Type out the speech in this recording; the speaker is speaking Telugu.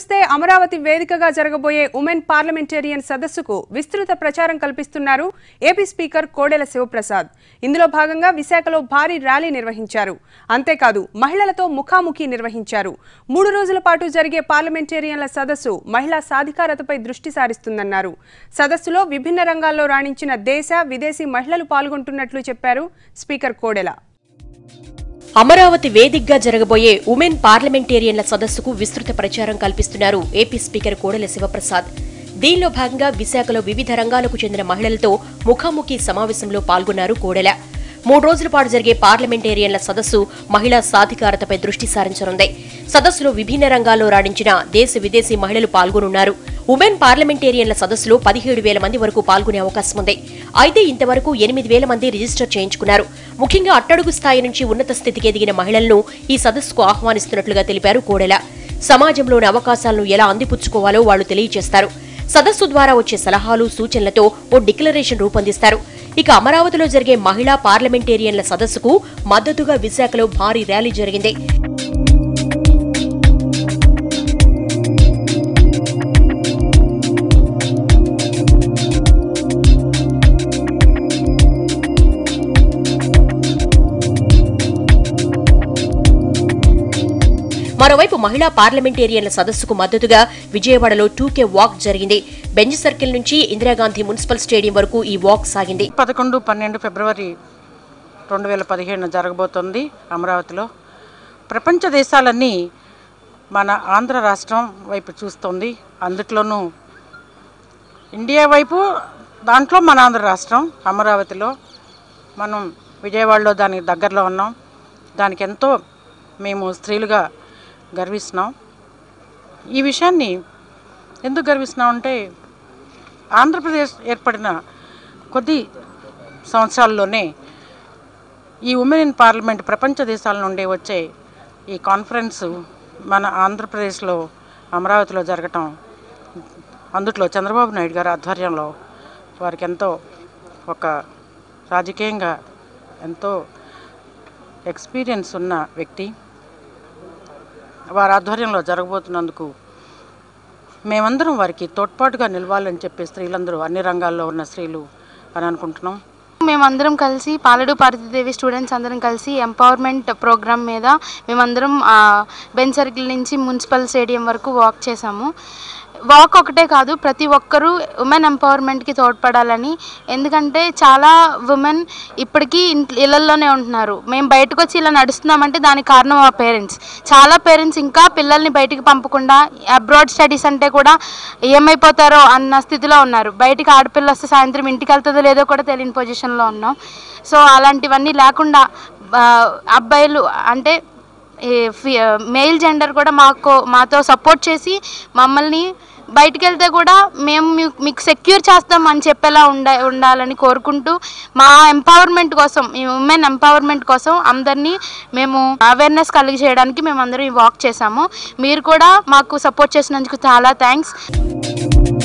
నమస్తే అమరావతి వేదికగా జరగబోయే ఉమెన్ పార్లమెంటేరియన్ సదస్సుకు విస్తృత ప్రచారం కల్పిస్తున్నారు ఏపీ స్పీకర్ కోడెల శివప్రసాద్ ఇందులో భాగంగా విశాఖలో భారీ ర్యాలీ నిర్వహించారు అంతేకాదు మహిళలతో ముఖాముఖి నిర్వహించారు మూడు రోజుల పాటు జరిగే పార్లమెంటేరియన్ల సదస్సు మహిళా సాధికారతపై దృష్టి సారిస్తుందన్నారు సదస్సులో విభిన్న రంగాల్లో రాణించిన దేశ విదేశీ మహిళలు పాల్గొంటున్నట్లు చెప్పారు స్పీకర్ కోడెల అమరావతి వేదికగా జరగబోయే ఉమెన్ పార్లమెంటేరియన్ల సదస్సుకు విస్తృత ప్రచారం కల్పిస్తున్నారు ఏపీ స్పీకర్ కోడెల శివప్రసాద్ దీనిలో భాగంగా విశాఖలో వివిధ రంగాలకు చెందిన మహిళలతో ముఖాముఖి సమావేశంలో పాల్గొన్నారు కోడెల మూడు రోజుల పాటు జరిగే పార్లమెంటేరియన్ల సదస్సు మహిళా సాధికారతపై దృష్టి సారించనుంది సదస్సులో విభిన్న రంగాల్లో రాణించిన దేశ విదేశీ మహిళలు పాల్గొనున్నారు ఉమెన్ పార్లమెంటేరియన్ల సదస్సులో పదిహేడు వేల మంది వరకు పాల్గొనే అవకాశం ఉంది అయితే ఇంతవరకు ఎనిమిది వేల మంది రిజిస్టర్ చేయించుకున్నారు ముఖ్యంగా అట్టడుగు స్థాయి నుంచి ఉన్నత స్థితికి ఎదిగిన మహిళలను ఈ సదస్సుకు ఆహ్వానిస్తున్నట్లుగా తెలిపారు కోడెల సమాజంలోని అవకాశాలను ఎలా అందిపుచ్చుకోవాలో వాళ్లు తెలియజేస్తారు సదస్సు ద్వారా వచ్చే సలహాలు సూచనలతో ఓ డిక్లరేషన్ రూపొందిస్తారు ఇక అమరావతిలో జరిగే మహిళా పార్లమెంటేరియన్ల సదస్సుకు మద్దతుగా విశాఖలో భారీ ర్యాలీ జరిగింది మరోవైపు మహిళా పార్లమెంటేరియన్ల సదస్సుకు మద్దతుగా విజయవాడలో టూకే వాక్ జరిగింది బెంజ్ సర్కిల్ నుంచి ఇందిరాగాంధీ మున్సిపల్ స్టేడియం వరకు ఈ వాక్ సాగింది పదకొండు పన్నెండు ఫిబ్రవరి రెండు వేల పదిహేను జరగబోతోంది అమరావతిలో ప్రపంచ దేశాలన్నీ మన ఆంధ్ర రాష్ట్రం వైపు చూస్తోంది అందుట్లోనూ ఇండియా వైపు దాంట్లో మన ఆంధ్ర రాష్ట్రం అమరావతిలో మనం విజయవాడలో దానికి దగ్గరలో ఉన్నాం దానికి ఎంతో మేము స్త్రీలుగా గర్విస్తున్నాం ఈ విషయాన్ని ఎందుకు గర్విస్తున్నాం అంటే ఆంధ్రప్రదేశ్ ఏర్పడిన కొద్ది సంవత్సరాల్లోనే ఈ ఉమెన్ ఇన్ పార్లమెంట్ ప్రపంచ దేశాల నుండి వచ్చే ఈ కాన్ఫరెన్స్ మన ఆంధ్రప్రదేశ్లో అమరావతిలో జరగటం అందుట్లో చంద్రబాబు నాయుడు గారి ఆధ్వర్యంలో వారికి ఎంతో ఒక రాజకీయంగా ఎంతో ఎక్స్పీరియన్స్ ఉన్న వ్యక్తి వారి ఆధ్వర్యంలో జరగబోతున్నందుకు మేమందరం వారికి తోడ్పాటుగా నిలవాలని చెప్పి స్త్రీలందరూ అన్ని రంగాల్లో ఉన్న స్త్రీలు అని అనుకుంటున్నాం మేమందరం కలిసి పాలడు పార్వతీదేవి స్టూడెంట్స్ అందరం కలిసి ఎంపవర్మెంట్ ప్రోగ్రామ్ మీద మేమందరం ఆ, బెన్ సర్కిల్ నుంచి మున్సిపల్ స్టేడియం వరకు వాక్ చేసాము వాక్ ఒకటే కాదు ప్రతి ఒక్కరూ ఉమెన్ ఎంపవర్మెంట్కి తోడ్పడాలని ఎందుకంటే చాలా ఉమెన్ ఇప్పటికీ ఇంట్ ఇళ్లలోనే ఉంటున్నారు మేము బయటకు వచ్చి ఇలా నడుస్తున్నామంటే దానికి కారణం మా పేరెంట్స్ చాలా పేరెంట్స్ ఇంకా పిల్లల్ని బయటికి పంపకుండా అబ్రాడ్ స్టడీస్ అంటే కూడా ఏమైపోతారో అన్న స్థితిలో ఉన్నారు బయటికి ఆడపిల్ల వస్తే సాయంత్రం ఇంటికి వెళ్తుందో లేదో కూడా తెలియని పొజిషన్లో ఉన్నాం సో అలాంటివన్నీ లేకుండా ఆ, అబ్బాయిలు అంటే మెయిల్ జెండర్ కూడా మాకు మాతో సపోర్ట్ చేసి మమ్మల్ని బయటికి వెళ్తే కూడా మేము మీ- మీకు సెక్యూర్ చేస్తాం అని చెప్పేలా ఉండ ఉండాలని కోరుకుంటూ మా ఎంపవర్మెంట్ కోసం ఈ ఉమెన్ ఎంపవర్మెంట్ కోసం అందరినీ మేము అవేర్నెస్ కలిగి చేయడానికి మేము అందరం ఈ వాక్ చేసాము మీరు కూడా మాకు సపోర్ట్ చేసినందుకు చాలా థ్యాంక్స్